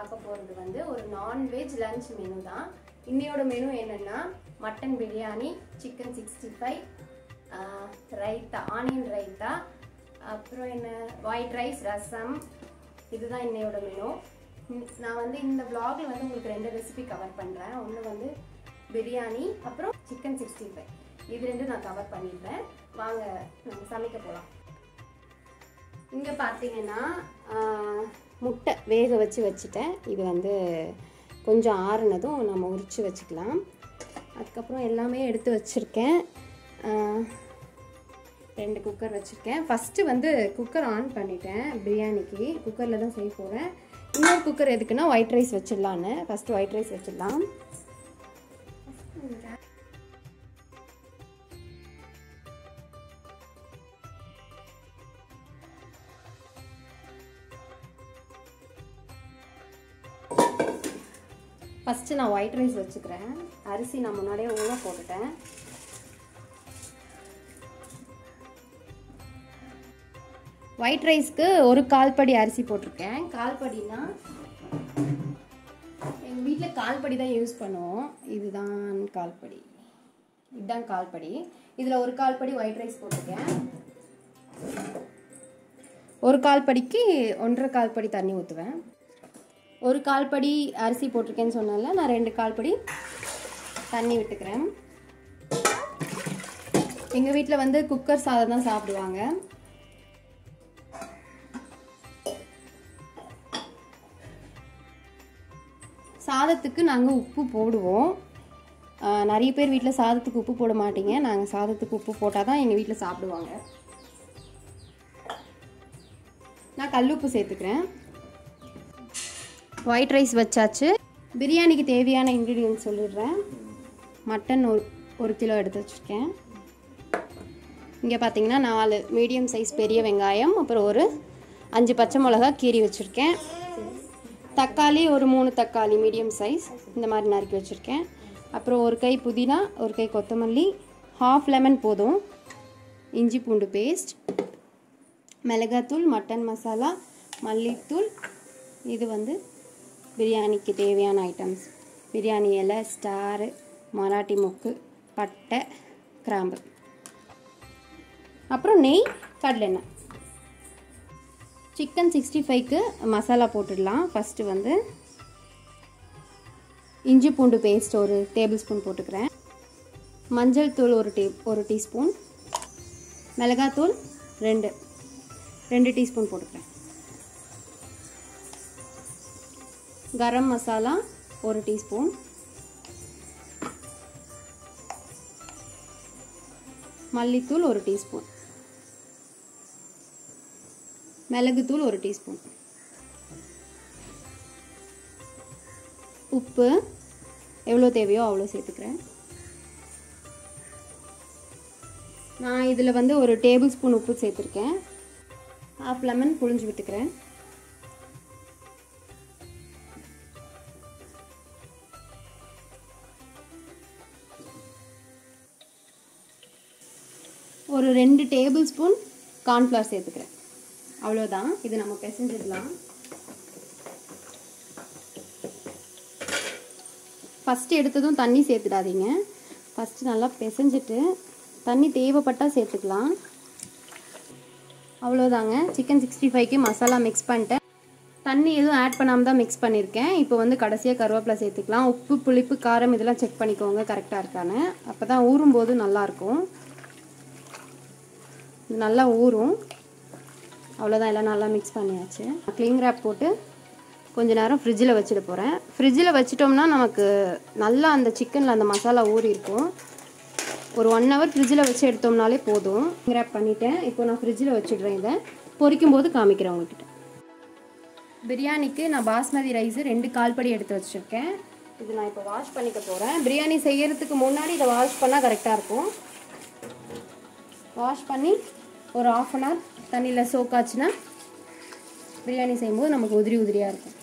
பார்க்க போகிறது வந்து ஒரு நான்வெஜ் லஞ்ச் மெனு தான் இன்னையோட மெனு என்னென்னா mutton biryani chicken sixty five raita onion raita அப்புறம் என்ன ஒயிட் ரைஸ் ரசம் இதுதான் இன்னையோட மெனு நான் வந்து இந்த vlogல வந்து உங்களுக்கு ரெண்டு ரெசிபி கவர் பண்ணுறேன் ஒன்று வந்து பிரியாணி அப்புறம் சிக்கன் சிக்ஸ்டி ஃபைவ் இது ரெண்டும் நான் கவர் பண்ணிடுறேன் வாங்க நம்ம சமைக்க போகலாம் இங்கே பார்த்தீங்கன்னா ஆஹ், முட்டை வேக வச்சு வச்சுட்டேன் இது வந்து கொஞ்சம் ஆறுனதும் நம்ம உரித்து வச்சுக்கலாம் அதுக்கப்புறம் எல்லாமே எடுத்து வச்சுருக்கேன் ஆஹ், ரெண்டு குக்கர் வச்சுருக்கேன் ஃபஸ்ட்டு வந்து குக்கர் ஆன் பண்ணிட்டேன் பிரியாணிக்கு குக்கரில் தான் செய்ய போகிறேன் இன்னொரு குக்கர் எதுக்குன்னா ஒயிட் ரைஸ் வச்சிடலான்னு ஃபஸ்ட்டு ஒயிட் ரைஸ் வச்சிடலாம் ஃபஸ்ட்டு நான் ஒயிட் ரைஸ் வச்சுக்கிறேன் அரிசி நான் முன்னாடியே ஊற போட்டுட்டேன் ஒயிட் ரைஸ்க்கு ஒரு கால்படி அரிசி போட்டிருக்கேன் கால்படினா எங்கள் வீட்டில் கால்படி தான் யூஸ் பண்ணுவோம் இதுதான் கால்படி இதுதான் கால்படி இதில் ஒரு கால்படி ஒயிட் ரைஸ் போட்டிருக்கேன் ஒரு கால்படிக்கு ஒன்றரை கால்படி தண்ணி ஊற்றுவேன் ஒரு கால்படி அரிசி போட்டிருக்கேன்னு சொன்னால நான் ரெண்டு கால்படி தண்ணி விட்டுக்கிறேன் எங்கள் வீட்டில் வந்து குக்கர் சாதம் தான் சாப்பிடுவாங்க சாதத்துக்கு நாங்கள் உப்பு போடுவோம் ஆஹ் நிறைய பேர் வீட்டில் சாதத்துக்கு உப்பு போட மாட்டீங்க நாங்கள் சாதத்துக்கு உப்பு போட்டால் தான் எங்கள் வீட்டில் சாப்பிடுவாங்க நான் கல்லுப்பு சேர்த்துக்கிறேன் ஒயிட் ரைஸ் வச்சாச்சு பிரியாணிக்கு தேவையான இன்க்ரீடியன்ட் சொல்லிடுறேன் மட்டன் ஒரு ஒரு கிலோ எடுத்து வச்சுருக்கேன் இங்கே பார்த்தீங்கன்னா நாலு மீடியம் சைஸ் பெரிய வெங்காயம் அப்புறம் ஒரு அஞ்சு பச்சை மிளகா கீறி வச்சுருக்கேன் தக்காளி ஒரு மூணு தக்காளி மீடியம் சைஸ் இந்த மாதிரி நறுக்கி வச்சுருக்கேன் அப்புறம் ஒரு கை புதினா ஒரு கை கொத்தமல்லி ஹாஃப் லெமன் போதும் இஞ்சி பூண்டு பேஸ்ட் மிளகாத்தூள் மட்டன் மசாலா மல்லித்தூள் இது வந்து பிரியாணிக்கு தேவையான ஐட்டம்ஸ் பிரியாணி இலை ஸ்டாரு மராட்டி மொக்கு பட்டை கிராம்பு அப்புறம் நெய் கடலெண்ணெய் சிக்கன் சிக்ஸ்டி ஃபைவ்க்கு மசாலா போட்டுடலாம் ஃபஸ்ட்டு வந்து இஞ்சி பூண்டு பேஸ்ட் ஒரு டேபிள் ஸ்பூன் போட்டுக்கிறேன் மஞ்சள் தூள் ஒரு டீ ஒரு டீஸ்பூன் மிளகாத்தூள் ரெண்டு ரெண்டு டீஸ்பூன் போட்டுக்கிறேன் கரம் மசாலா ஒரு டீஸ்பூன் மல்லித்தூள் ஒரு டீஸ்பூன் மிளகுத்தூள் ஒரு டீஸ்பூன் உப்பு எவ்வளோ தேவையோ அவ்வளோ சேர்த்துக்கிறேன் நான் இதில் வந்து ஒரு டேபிள் ஸ்பூன் உப்பு சேர்த்துருக்கேன் ஹாஃப் லெமன் புழிஞ்சு விட்டுக்கிறேன் ஒரு ரெண்டு டேபிள் ஸ்பூன் கார்ன்ஃப்ளவர் சேர்த்துக்கிறேன் அவ்வளோதான் இது நம்ம பிசைஞ்சிடலாம் ஃபஸ்ட்டு எடுத்ததும் தண்ணி சேர்த்துடாதீங்க ஃபஸ்ட்டு நல்லா பிசைஞ்சிட்டு தண்ணி தேவைப்பட்டால் சேர்த்துக்கலாம் அவ்வளோதாங்க சிக்கன் சிக்ஸ்டி ஃபைவ்க்கு மசாலா மிக்ஸ் பண்ணிட்டேன் தண்ணி எதுவும் ஆட் பண்ணாமல் தான் மிக்ஸ் பண்ணியிருக்கேன் இப்போ வந்து கடைசியாக கருவேப்பிலை சேர்த்துக்கலாம் உப்பு புளிப்பு காரம் இதெல்லாம் செக் பண்ணிக்கோங்க கரெக்டாக இருக்கான்னு அப்போ தான் ஊறும்போது நல்லாயிருக்கும் இது நல்லா ஊறும் அவ்வளோதான் எல்லாம் நல்லா மிக்ஸ் பண்ணியாச்சு க்ளீன் ரேப் போட்டு கொஞ்ச நேரம் ஃப்ரிட்ஜில் வச்சுட போகிறேன் ஃப்ரிட்ஜில் வச்சிட்டோம்னா நமக்கு நல்லா அந்த சிக்கனில் அந்த மசாலா ஊறி இருக்கும் ஒரு ஒன் ஹவர் ஃப்ரிட்ஜில் வச்சு எடுத்தோம்னாலே போதும் ரேப் பண்ணிட்டேன் இப்போ நான் ஃப்ரிட்ஜில் வச்சிடுறேன் இதை பொரிக்கும் போது காமிக்கிறேன் உங்ககிட்ட பிரியாணிக்கு நான் பாஸ்மதி ரைஸ் ரெண்டு கால்படி எடுத்து வச்சுருக்கேன் இது நான் இப்போ வாஷ் பண்ணிக்க போகிறேன் பிரியாணி செய்யறதுக்கு முன்னாடி இதை வாஷ் பண்ணால் கரெக்டாக இருக்கும் வாஷ் பண்ணி ஒரு ஆஃப் அன் ஹவர் தண்ணியில் சோக்காச்சுன்னா பிரியாணி செய்யும்போது நமக்கு உதிரி உதிரியாக இருக்கும்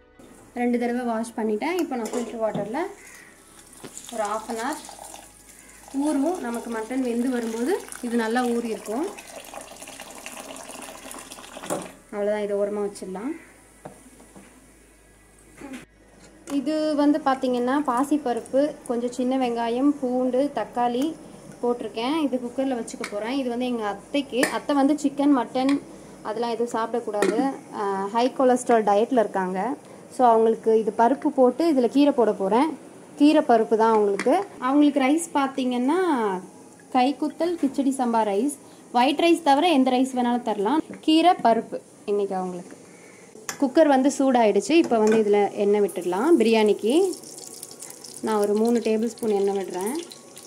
ரெண்டு தடவை வாஷ் பண்ணிட்டேன் இப்போ நான் ஃபில்டர் வாட்டரில் ஒரு ஆஃப் அன் ஹவர் ஊறும் நமக்கு மட்டன் வெந்து வரும்போது இது நல்லா ஊறி இருக்கும் அவ்வளோதான் இதை ஓரமாக வச்சிடலாம் இது வந்து பார்த்திங்கன்னா பாசிப்பருப்பு கொஞ்சம் சின்ன வெங்காயம் பூண்டு தக்காளி போட்டிருக்கேன் இது குக்கரில் வச்சுக்க போகிறேன் இது வந்து எங்கள் அத்தைக்கு அத்தை வந்து சிக்கன் மட்டன் அதெல்லாம் எதுவும் சாப்பிடக்கூடாது ஹை கொலஸ்ட்ரால் டயட்டில் இருக்காங்க ஸோ அவங்களுக்கு இது பருப்பு போட்டு இதில் கீரை போட போகிறேன் கீரை பருப்பு தான் அவங்களுக்கு அவங்களுக்கு ரைஸ் பார்த்தீங்கன்னா கைக்குத்தல் கிச்சடி சம்பா ரைஸ் ஒயிட் ரைஸ் தவிர எந்த ரைஸ் வேணாலும் தரலாம் கீரை பருப்பு இன்னைக்கு அவங்களுக்கு குக்கர் வந்து சூடாயிடுச்சு இப்போ வந்து இதில் எண்ணெய் விட்டுடலாம் பிரியாணிக்கு நான் ஒரு மூணு டேபிள் ஸ்பூன் எண்ணெய் விடுறேன்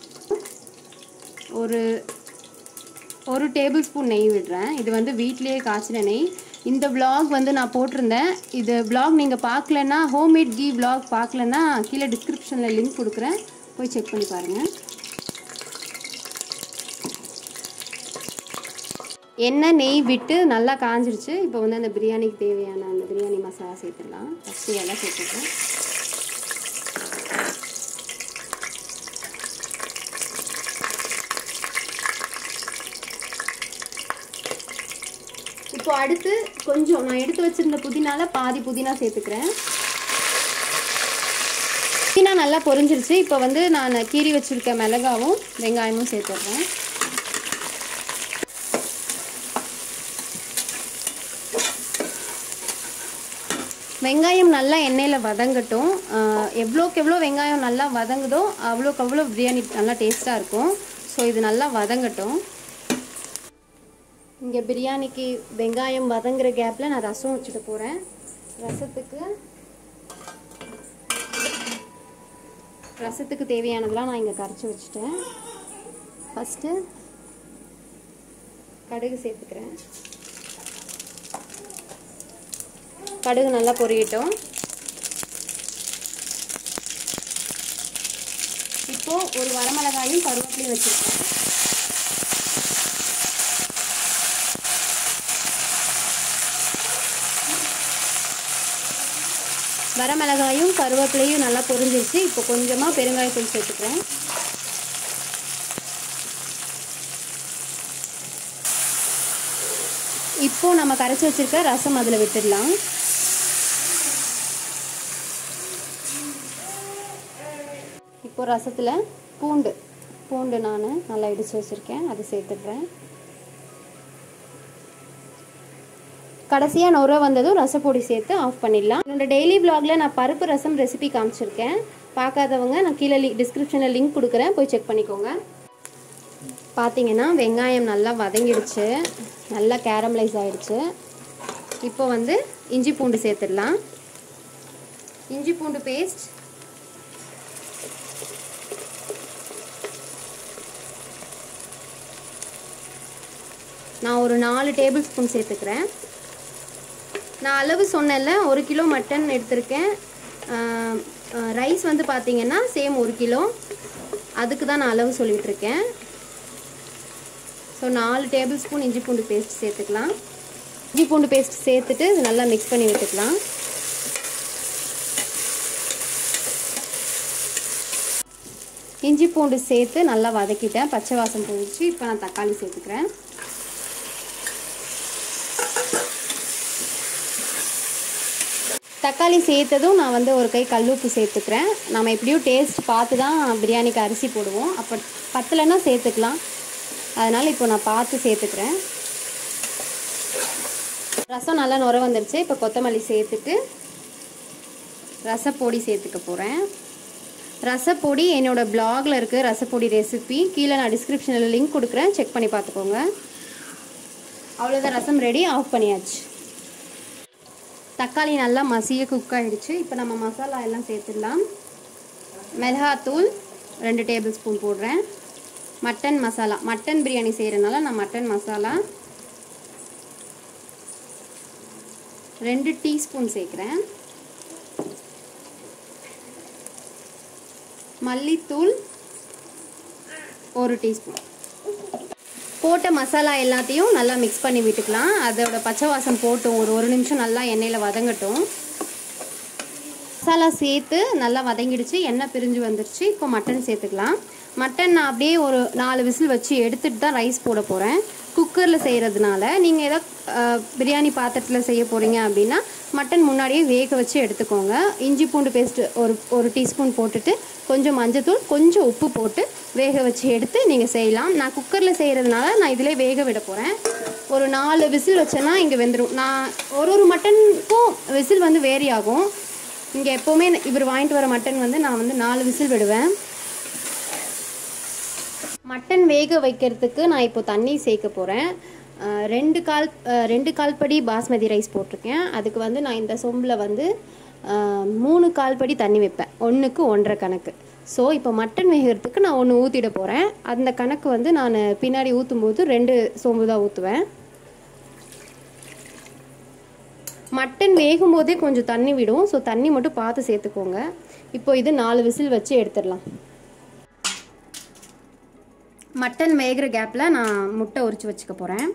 ஒரு ஒரு டேபிள் ஸ்பூன் நெய் விடுறேன் இது வந்து வீட்லேயே காய்ச்சின நெய் இந்த vlog வந்து நான் போட்டிருந்தேன் இது vlog நீங்கள் பார்க்கலன்னா ஹோம்மேட் கீ vlog பார்க்கலன்னா கீழே டிஸ்கிரிப்ஷனில் லிங்க் கொடுக்குறேன் போய் செக் பண்ணி பாருங்கள் எண்ணெய் நெய் விட்டு நல்லா காஞ்சிருச்சு இப்போ வந்து அந்த பிரியாணிக்கு தேவையான அந்த பிரியாணி மசாலா சேர்த்துடலாம் ஃபஸ்ட்டு எல்லாம் சேர்த்துக்கலாம் இப்போ அடுத்து கொஞ்சம் நான் எடுத்து வச்சிருந்த புதினால பாதி புதினா சேர்த்துக்கிறேன் புதினா நல்லா பொரிஞ்சிருச்சு இப்போ வந்து நான் கீறி வச்சிருக்க மிளகாவும் வெங்காயமும் சேர்த்துடுறேன் வெங்காயம் நல்லா எண்ணெயில் வதங்கட்டும் ஆஹ் எவ்வளோக்கு எவ்வளோ வெங்காயம் நல்லா வதங்குதோ அவ்வளோக்கு அவ்வளோ பிரியாணி நல்லா டேஸ்ட்டாக இருக்கும் ஸோ இது நல்லா வதங்கட்டும் இங்கே பிரியாணிக்கு வெங்காயம் வதங்குற கேப்பில் நான் ரசம் வச்சுட்டு போகிறேன் ரசத்துக்கு ரசத்துக்கு தேவையானதெல்லாம் நான் இங்கே கரைச்சி வச்சுட்டேன் ஃபஸ்ட்டு கடுகு சேர்த்துக்கிறேன் கடுகு நல்லா பொரியட்டும் இப்போ ஒரு வரமிளகாயும் கருவேப்பிலையும் வச்சுருக்கேன் வரமிளகாயும் கருவேப்பிலையும் நல்லா பொரிஞ்சிருச்சு இப்போ கொஞ்சமாக பெருங்காயத்தூள் சேர்த்துக்கிறேன் இப்போ நம்ம கரைச்சி வச்சிருக்க ரசம் அதில் விட்டுடலாம் இப்போ ரசத்தில் பூண்டு பூண்டு நான் நல்லா இடித்து வச்சுருக்கேன் அதை சேர்த்துடுறேன் கடைசியாக நுர வந்ததும் ரசப்பொடி சேர்த்து ஆஃப் பண்ணிடலாம் என்னோட டெய்லி vlogல நான் பருப்பு ரசம் ரெசிபி காமிச்சிருக்கேன் பார்க்காதவங்க நான் கீழே லி டிஸ்கிரிப்ஷனில் லிங்க் கொடுக்குறேன் போய் செக் பண்ணிக்கோங்க பார்த்தீங்கன்னா வெங்காயம் நல்லா வதங்கிடுச்சு நல்லா கேரமலைஸ் ஆயிடுச்சு இப்போ வந்து இஞ்சி பூண்டு சேர்த்துடலாம் இஞ்சி பூண்டு பேஸ்ட் நான் ஒரு நாலு டேபிள் ஸ்பூன் சேர்த்துக்கிறேன் நான் அளவு சொன்னேன்ல ஒரு கிலோ மட்டன் எடுத்திருக்கேன் ரைஸ் வந்து பார்த்தீங்கன்னா சேம் ஒரு கிலோ அதுக்கு தான் நான் அளவு சொல்லிட்டு இருக்கேன் ஸோ நாலு டேபிள் ஸ்பூன் இஞ்சி பூண்டு பேஸ்ட் சேர்த்துக்கலாம் இஞ்சி பூண்டு பேஸ்ட் சேர்த்துட்டு இது நல்லா மிக்ஸ் பண்ணி விட்டுக்கலாம் இஞ்சி பூண்டு சேர்த்து நல்லா வதக்கிட்டேன் பச்சை வாசம் போயிடுச்சு இப்போ நான் தக்காளி சேர்த்துக்கிறேன் தக்காளி சேர்த்ததும் நான் வந்து ஒரு கை கல்லுப்பு சேர்த்துக்கிறேன் நம்ம எப்படியும் டேஸ்ட் பார்த்து தான் பிரியாணிக்கு அரிசி போடுவோம் அப்போ பத்தலைன்னா சேர்த்துக்கலாம் அதனால் இப்போ நான் பார்த்து சேர்த்துக்கிறேன் ரசம் நல்லா நுர வந்துருச்சு இப்போ கொத்தமல்லி சேர்த்துட்டு ரசப்பொடி சேர்த்துக்க போகிறேன் ரசப்பொடி என்னோட பிளாகில் இருக்குது ரசப்பொடி ரெசிபி கீழே நான் டிஸ்கிரிப்ஷனில் லிங்க் கொடுக்குறேன் செக் பண்ணி பார்த்துக்கோங்க அவ்வளோதான் ரசம் ரெடி ஆஃப் பண்ணியாச்சு தக்காளி நல்லா மசிய குக் ஆகிடுச்சு இப்போ நம்ம மசாலா எல்லாம் சேர்த்துடலாம் மிளகாத்தூள் ரெண்டு டேபிள் ஸ்பூன் போடுறேன் மட்டன் மசாலா மட்டன் பிரியாணி செய்கிறனால நான் மட்டன் மசாலா ரெண்டு டீஸ்பூன் சேர்க்குறேன் மல்லித்தூள் ஒரு டீஸ்பூன் போட்ட மசாலா எல்லாத்தையும் நல்லா மிக்ஸ் பண்ணி விட்டுக்கலாம் அதோட பச்சை வாசம் போட்டும் ஒரு ஒரு நிமிஷம் நல்லா எண்ணெயில் வதங்கட்டும் மசாலா சேர்த்து நல்லா வதங்கிடுச்சு எண்ணெய் பிரிஞ்சு வந்துருச்சு இப்போ மட்டன் சேர்த்துக்கலாம் மட்டன் நான் அப்படியே ஒரு நாலு விசில் வச்சு எடுத்துட்டு தான் ரைஸ் போட போகிறேன் குக்கரில் செய்கிறதுனால நீங்கள் ஏதோ அஹ், பிரியாணி பாத்திரத்தில் செய்ய போகிறீங்க அப்படின்னா மட்டன் முன்னாடியே வேக வச்சு எடுத்துக்கோங்க இஞ்சி பூண்டு பேஸ்ட்டு ஒரு ஒரு டீஸ்பூன் போட்டுட்டு கொஞ்சம் மஞ்சத்தூள் கொஞ்சம் உப்பு போட்டு வேக வச்சு எடுத்து நீங்கள் செய்யலாம் நான் குக்கரில் செய்கிறதுனால நான் இதிலே வேக விட போகிறேன் ஒரு நாலு விசில் வச்சேன்னா இங்கே வெந்துடும் நான் ஒரு ஒரு மட்டனுக்கும் விசில் வந்து வேரி ஆகும் இங்கே எப்போவுமே இவர் வாங்கிட்டு வர மட்டன் வந்து நான் வந்து நாலு விசில் விடுவேன் மட்டன் வேக வைக்கிறதுக்கு நான் இப்போ தண்ணி சேர்க்க போகிறேன் ரெண்டு கால் அஹ், ரெண்டு கால் படி பாஸ்மதி ரைஸ் போட்டிருக்கேன் அதுக்கு வந்து நான் இந்த சொம்பில் வந்து அஹ், மூணு கால் படி தண்ணி வைப்பேன் ஒன்றுக்கு ஒன்றரை கணக்கு ஸோ இப்போ மட்டன் வேகிறதுக்கு நான் ஒன்று ஊற்றிட போகிறேன் அந்த கணக்கு வந்து நான் பின்னாடி ஊற்றும் போது ரெண்டு சொம்பு தான் ஊற்றுவேன் மட்டன் வேகும் போதே கொஞ்சம் தண்ணி விடும் ஸோ தண்ணி மட்டும் பார்த்து சேர்த்துக்கோங்க இப்போ இது நாலு விசில் வச்சு எடுத்துடலாம் மட்டன் வேகிற கேப்பில் நான் முட்டை உரிச்சு வச்சுக்க போகிறேன்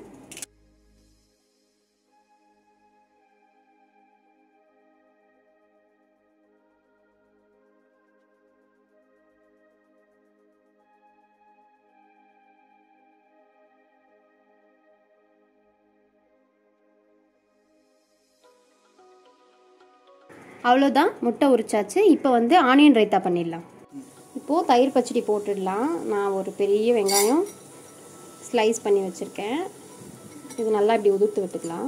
அவ்வளோதான் முட்டை உரிச்சாச்சு இப்போ வந்து ஆனியன் ரைத்தா பண்ணிடலாம் இப்போது தயிர் பச்சடி போட்டுடலாம் நான் ஒரு பெரிய வெங்காயம் ஸ்லைஸ் பண்ணி வச்சுருக்கேன் இது நல்லா இப்படி உதுர்த்து விட்டுக்கலாம்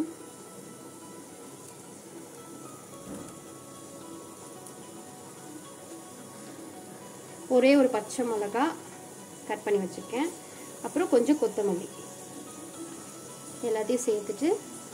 ஒரே ஒரு பச்சை மிளகா கட் பண்ணி வச்சுருக்கேன் அப்புறம் கொஞ்சம் கொத்தமல்லி எல்லாத்தையும் சேர்த்துட்டு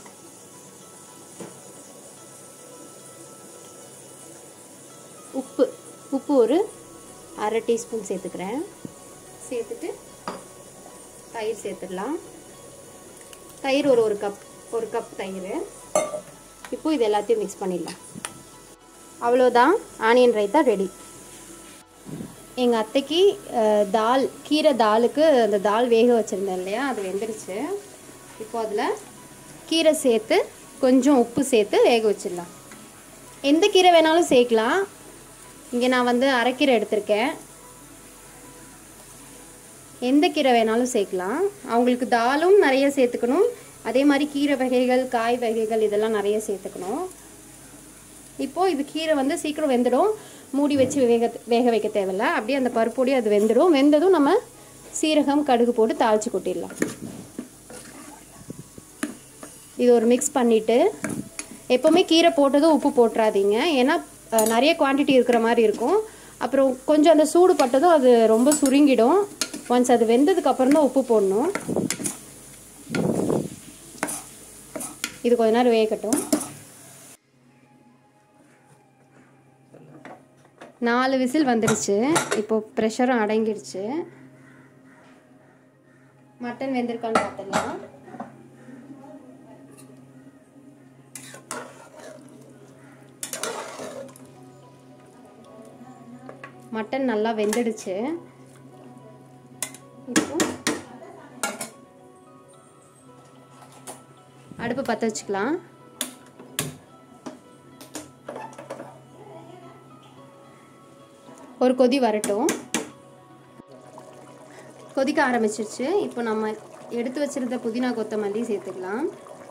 உப்பு உப்பு ஒரு அரை டீஸ்பூன் சேர்த்துக்கிறேன் சேர்த்துட்டு தயிர் சேர்த்துடலாம் தயிர் ஒரு ஒரு கப் ஒரு கப் தயிர் இப்போ இது எல்லாத்தையும் மிக்ஸ் பண்ணிடலாம் அவ்வளோதான் ஆனியன் ரைத்தா ரெடி எங்கள் அத்தைக்கு அஹ், தால் கீரை தாலுக்கு அந்த தால் வேக வச்சுருந்தேன் இல்லையா அது வெந்துருச்சு இப்போ அதில் கீரை சேர்த்து கொஞ்சம் உப்பு சேர்த்து வேக வச்சிடலாம் எந்த கீரை வேணாலும் சேர்க்கலாம் இங்கே நான் வந்து அரைக்கீரை எடுத்திருக்கேன் எந்த கீரை வேணாலும் சேர்க்கலாம் அவங்களுக்கு தாலும் நிறைய சேர்த்துக்கணும் அதே மாதிரி கீரை வகைகள் காய் வகைகள் இதெல்லாம் நிறைய சேர்த்துக்கணும் இப்போ இது கீரை வந்து சீக்கிரம் வெந்துடும் மூடி வச்சு வேக வேக வைக்க தேவையில்ல அப்படியே அந்த பருப்போடய அது வெந்துடும் வெந்ததும் நம்ம சீரகம் கடுகு போட்டு தாளிச்சு கொட்டிடலாம் இது ஒரு மிக்ஸ் பண்ணிவிட்டு எப்போவுமே கீரை போட்டதும் உப்பு போட்டுறாதீங்க ஏன்னா அஹ், நிறைய குவான்டிட்டி இருக்கிற மாதிரி இருக்கும் அப்புறம் கொஞ்சம் அந்த சூடு பட்டதும் அது ரொம்ப சுருங்கிடும் ஒன்ஸ் அது வெந்ததுக்கு அப்புறம் தான் உப்பு போடணும் இது கொஞ்ச நேரம் வேகட்டும் நாலு விசில் வந்துருச்சு இப்போ ப்ரெஷரும் அடங்கிடுச்சு மட்டன் வெந்திருக்கான்னு பார்த்துடலாம் மட்டன் நல்லா வெந்துடுச்சு இப்போ அடுப்பு பற்ற வச்சுக்கலாம் ஒரு கொதி வரட்டும் கொதிக்க ஆரம்பிச்சிருச்சு இப்போ நம்ம எடுத்து வச்சிருந்த புதினா கொத்தமல்லி சேர்த்துக்கலாம்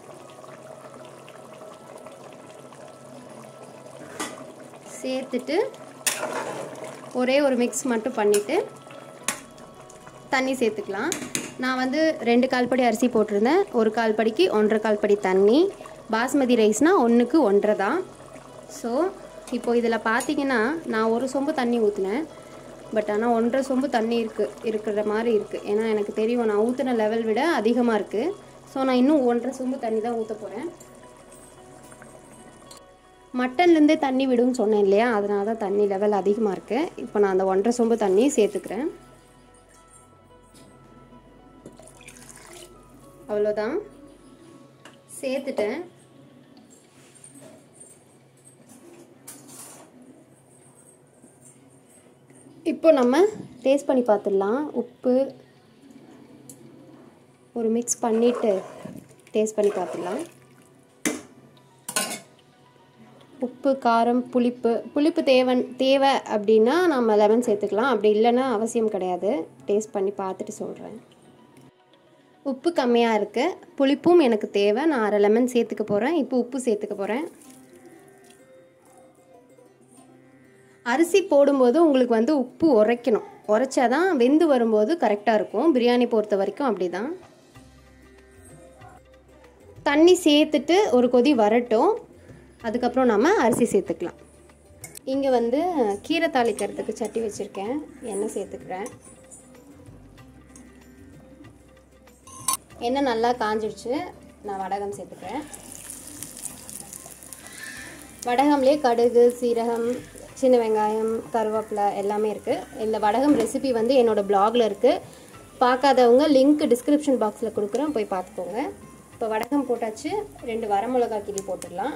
சேர்த்துட்டு ஒரே ஒரு மிக்ஸ் மட்டும் பண்ணிவிட்டு தண்ணி சேர்த்துக்கலாம் நான் வந்து ரெண்டு கால்படி அரிசி போட்டிருந்தேன் ஒரு கால் படிக்கு ஒன்றரை கால் படி தண்ணி பாஸ்மதி ரைஸ்னால் ஒன்றுக்கு ஒன்றரை தான் ஸோ இப்போ இதில் பார்த்தீங்கன்னா நான் ஒரு சொம்பு தண்ணி ஊற்றினேன் பட் ஆனால் ஒன்றரை சொம்பு தண்ணி இருக்கு இருக்கிற மாதிரி இருக்குது ஏன்னா எனக்கு தெரியும் நான் ஊற்றின லெவல் விட அதிகமாக இருக்குது ஸோ நான் இன்னும் ஒன்றரை சொம்பு தண்ணி தான் ஊற்ற போகிறேன் மட்டன்லேருந்தே தண்ணி விடும்னு சொன்னேன் இல்லையா அதனால தான் தண்ணி லெவல் அதிகமாக இருக்குது இப்போ நான் அந்த ஒன்றரை சொம்பு தண்ணி சேர்த்துக்கிறேன் அவ்வளோதான் சேர்த்துட்டேன் இப்போ நம்ம டேஸ்ட் பண்ணி பார்த்துடலாம் உப்பு ஒரு மிக்ஸ் பண்ணிவிட்டு டேஸ்ட் பண்ணி பார்த்துடலாம் உப்பு காரம் புளிப்பு புளிப்பு தேவன் தேவை அப்படின்னா நம்ம லெமன் சேர்த்துக்கலாம் அப்படி இல்லைன்னா அவசியம் கிடையாது டேஸ்ட் பண்ணி பார்த்துட்டு சொல்கிறேன் உப்பு கம்மியாக இருக்குது புளிப்பும் எனக்கு தேவை நான் அரை லெமன் சேர்த்துக்க போகிறேன் இப்போ உப்பு சேர்த்துக்க போகிறேன் அரிசி போடும்போது உங்களுக்கு வந்து உப்பு உரைக்கணும் உரைச்சாதான் வெந்து வரும்போது கரெக்டாக இருக்கும் பிரியாணி பொறுத்த வரைக்கும் அப்படி தான் தண்ணி சேர்த்துட்டு ஒரு கொதி வரட்டும் அதுக்கப்புறம் நம்ம அரிசி சேர்த்துக்கலாம் இங்கே வந்து கீரை தாளிக்கிறதுக்கு சட்டி வச்சுருக்கேன் எண்ணெய் சேர்த்துக்கிறேன் எண்ணெய் நல்லா காஞ்சிடுச்சு நான் வடகம் சேர்த்துக்கிறேன் வடகம்லேயே கடுகு சீரகம் சின்ன வெங்காயம் கருவேப்பிலை எல்லாமே இருக்குது இந்த வடகம் ரெசிபி வந்து என்னோடய பிளாகில் இருக்குது பார்க்காதவங்க லிங்க் டிஸ்கிரிப்ஷன் பாக்ஸில் கொடுக்குறேன் போய் பார்த்துக்கோங்க இப்போ வடகம் போட்டாச்சு ரெண்டு வரமிளகா கிளி போட்டுடலாம்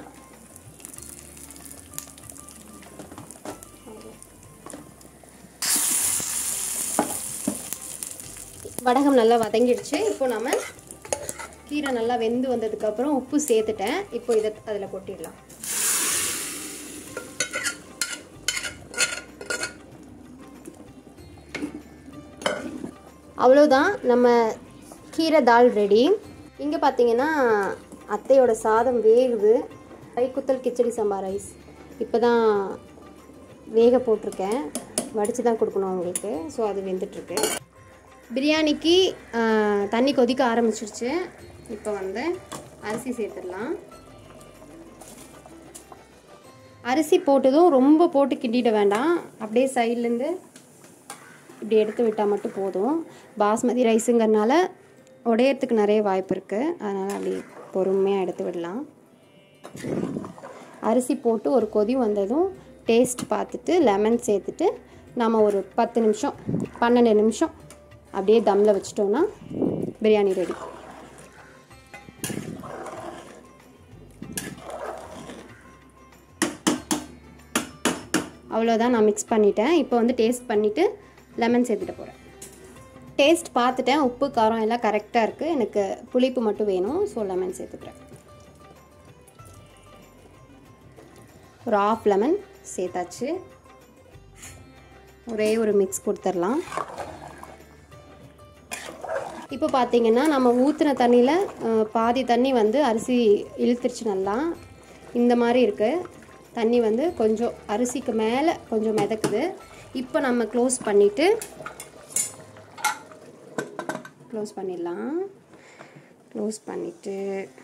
வடகம் நல்லா வதங்கிடுச்சு இப்போ நம்ம கீரை நல்லா வெந்து வந்ததுக்கப்புறம் உப்பு சேர்த்துட்டேன் இப்போ இதை அதில் கொட்டிடலாம் அவ்வளோதான் நம்ம கீரை தால் ரெடி இங்கே பார்த்தீங்கன்னா அத்தையோட சாதம் வேகுது கைக்குத்தல் கிச்சடி சம்பா ரைஸ் இப்போ தான் வேக போட்டிருக்கேன் வடித்து தான் கொடுக்கணும் அவங்களுக்கு ஸோ அது வெந்துட்டுருக்கு பிரியாணிக்கு தண்ணி கொதிக்க ஆரம்பிச்சிருச்சு இப்போ வந்து அரிசி சேர்த்துடலாம் அரிசி போட்டதும் ரொம்ப போட்டு கிண்டிட வேண்டாம் அப்படியே சைட்லேருந்து இப்படி எடுத்து விட்டால் மட்டும் போதும் பாஸ்மதி ரைஸுங்கிறனால உடையறதுக்கு நிறைய வாய்ப்பு இருக்குது அதனால் அப்படி பொறுமையாக எடுத்து விடலாம் அரிசி போட்டு ஒரு கொதி வந்ததும் டேஸ்ட் பார்த்துட்டு லெமன் சேர்த்துட்டு நம்ம ஒரு பத்து நிமிஷம் பன்னெண்டு நிமிஷம் அப்படியே தம்மில் வச்சிட்டோன்னா பிரியாணி ரெடி அவ்வளோதான் நான் மிக்ஸ் பண்ணிட்டேன் இப்போ வந்து டேஸ்ட் பண்ணிவிட்டு லெமன் சேர்த்துட்டு போகிறேன் டேஸ்ட் பார்த்துட்டேன் உப்பு காரம் எல்லாம் கரெக்டாக இருக்குது எனக்கு புளிப்பு மட்டும் வேணும் ஸோ லெமன் சேர்த்துக்கிறேன் ஒரு ஆஃப் லெமன் சேர்த்தாச்சு ஒரே ஒரு மிக்ஸ் கொடுத்துடலாம் இப்போ பார்த்தீங்கன்னா நம்ம ஊற்றின தண்ணியில் பாதி தண்ணி வந்து அரிசி இழுத்துருச்சு நல்லா இந்த மாதிரி இருக்குது தண்ணி வந்து கொஞ்சம் அரிசிக்கு மேலே கொஞ்சம் மிதக்குது இப்போ நம்ம க்ளோஸ் பண்ணிவிட்டு க்ளோஸ் பண்ணிடலாம் க்ளோஸ் பண்ணிவிட்டு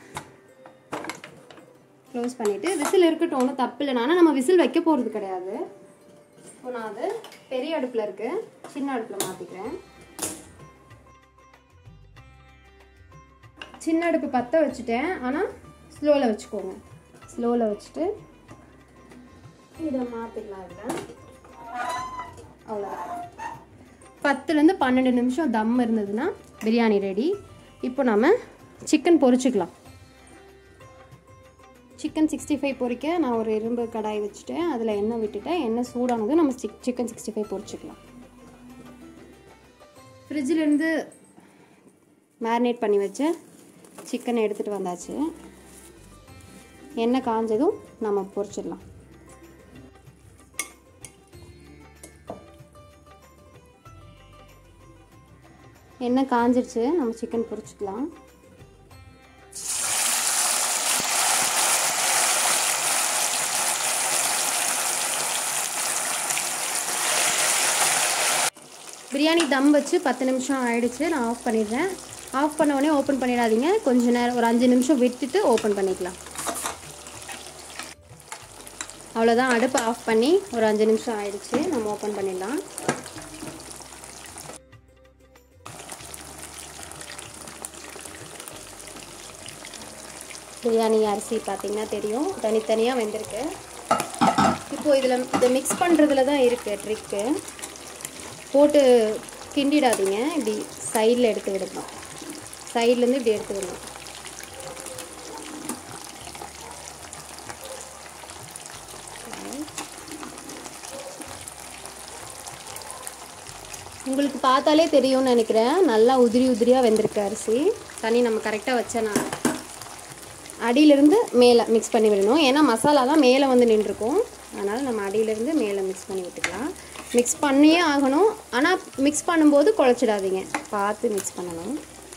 க்ளோஸ் பண்ணிவிட்டு விசில் இருக்கட்டும் ஒன்றும் தப்பு இல்லை ஆனால் நம்ம விசில் வைக்க போகிறது கிடையாது இப்போ நான் அது பெரிய அடுப்பில் இருக்குது சின்ன அடுப்பில் மாற்றிக்கிறேன் சின்ன அடுப்பு பற்ற வச்சுட்டேன் ஆனால் ஸ்லோவில் வச்சுக்கோங்க ஸ்லோவில் வச்சுட்டு இதை மாற்றிக்கலாம் இதில் அவ்வளோதான் பத்துலேருந்து பன்னெண்டு நிமிஷம் தம் இருந்ததுன்னா பிரியாணி ரெடி இப்போ நம்ம சிக்கன் பொரிச்சுக்கலாம் சிக்கன் சிக்ஸ்டி ஃபைவ் பொரிக்க நான் ஒரு இரும்பு கடாய் வச்சுட்டேன் அதில் எண்ணெய் விட்டுட்டேன் எண்ணெய் சூடானதும் நம்ம சிக் சிக்கன் சிக்ஸ்டி ஃபைவ் பொரிச்சுக்கலாம் ஃப்ரிட்ஜிலேருந்து மேரினேட் பண்ணி வச்ச சிக்கனை எடுத்துகிட்டு வந்தாச்சு எண்ணெய் காஞ்சதும் நம்ம பொரிச்சிடலாம் எண்ணெய் காஞ்சிருச்சு நம்ம சிக்கன் பொரிச்சுக்கலாம் பிரியாணி தம் வச்சு பத்து நிமிஷம் ஆயிடுச்சு நான் ஆஃப் பண்ணிடுறேன் ஆஃப் பண்ண உடனே ஓப்பன் பண்ணிடாதீங்க கொஞ்ச நேரம் ஒரு அஞ்சு நிமிஷம் விட்டுட்டு ஓப்பன் பண்ணிக்கலாம் அவ்வளோதான் அடுப்பை ஆஃப் பண்ணி ஒரு அஞ்சு நிமிஷம் ஆயிடுச்சு நம்ம ஓப்பன் பண்ணிடலாம் பிரியாணி அரிசி பார்த்தீங்கன்னா தெரியும் தனித்தனியாக வெந்திருக்கு இப்போது இதில் இதை மிக்ஸ் பண்ணுறதுல தான் இருக்குது ட்ரிக்கு போட்டு கிண்டிடாதீங்க இப்படி சைடில் எடுத்து விடணும் சைட்லேருந்து இப்படி எடுத்து விடணும் உங்களுக்கு பார்த்தாலே தெரியும்னு நினைக்கிறேன் நல்லா உதிரி உதிரியாக வெந்திருக்கு அரிசி தண்ணி நம்ம கரெக்டாக வச்சனால அடியிலிருந்து மேலே மிக்ஸ் பண்ணி விடணும் ஏன்னா மசாலாலாம் மேலே வந்து நின்றுருக்கும் அதனால் நம்ம அடியிலிருந்து மேலே மிக்ஸ் பண்ணி விட்டுக்கலாம் மிக்ஸ் பண்ணியே ஆகணும் ஆனால் மிக்ஸ் பண்ணும்போது குழச்சிடாதீங்க பார்த்து மிக்ஸ் பண்ணணும்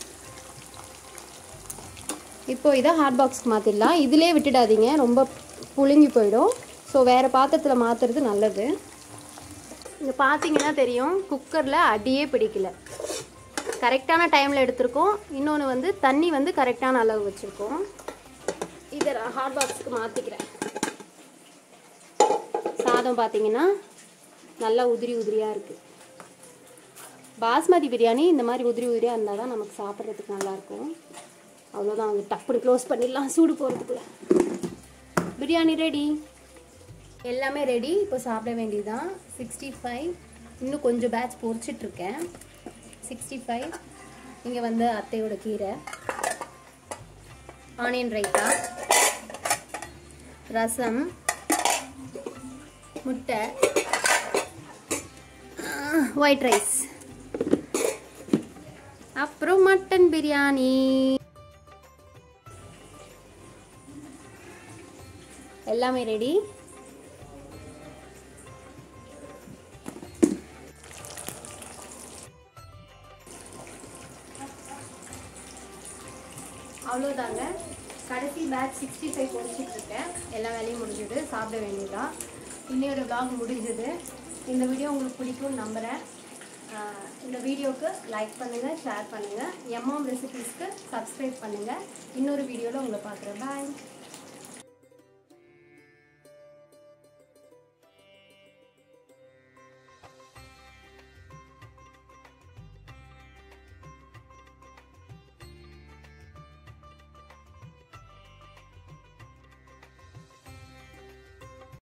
இப்போ இதை ஹாட் பாக்ஸ்க்கு மாற்றிடலாம் இதிலே விட்டுடாதீங்க ரொம்ப புழுங்கி போயிடும் ஸோ வேறு பாத்திரத்தில் மாற்றுறது நல்லது இங்கே பார்த்தீங்கன்னா தெரியும் குக்கரில் அடியே பிடிக்கல கரெக்டான டைமில் எடுத்திருக்கோம் இன்னொன்று வந்து தண்ணி வந்து கரெக்டான அளவு வச்சுருக்கோம் இதை நான் ஹாட் பாக்ஸுக்கு மாற்றிக்கிறேன் சாதம் பார்த்தீங்கன்னா நல்லா உதிரி உதிரியாக இருக்குது பாஸ்மதி பிரியாணி இந்த மாதிரி உதிரி உதிரியாக இருந்தால் தான் நமக்கு சாப்பிட்றதுக்கு நல்லாயிருக்கும் அவ்வளோதான் அவங்க டப்புனு க்ளோஸ் பண்ணிடலாம் சூடு போகிறதுக்குள்ள பிரியாணி ரெடி எல்லாமே ரெடி இப்போ சாப்பிட வேண்டியதுதான் சிக்ஸ்டி ஃபைவ் இன்னும் கொஞ்சம் பேட்ச் பொரிச்சிட்ருக்கேன் சிக்ஸ்டி ஃபைவ் இங்கே வந்து அத்தையோட கீரை ஆனியன் ரைத்தா ரசம் முட்டை ஒயிட் ரைஸ் அப்புறம் மட்டன் பிரியாணி எல்லாமே ரெடி அவ்வளோதாங்க கடைசி பேட்ச் சிக்ஸ்டி ஃபைவ் இருக்கேன் எல்லா வேலையும் முடிஞ்சது சாப்பிட வேண்டியதா இன்னொரு vlog முடிஞ்சது இந்த வீடியோ உங்களுக்கு பிடிக்கும்னு நம்புகிறேன் ஆஹ் இந்த வீடியோவுக்கு லைக் பண்ணுங்கள் ஷேர் பண்ணுங்கள் எம்எம் ரெசிபீஸ்க்கு சப்ஸ்கிரைப் பண்ணுங்கள் இன்னொரு வீடியோவில் உங்களை பார்க்குறேன் பாய்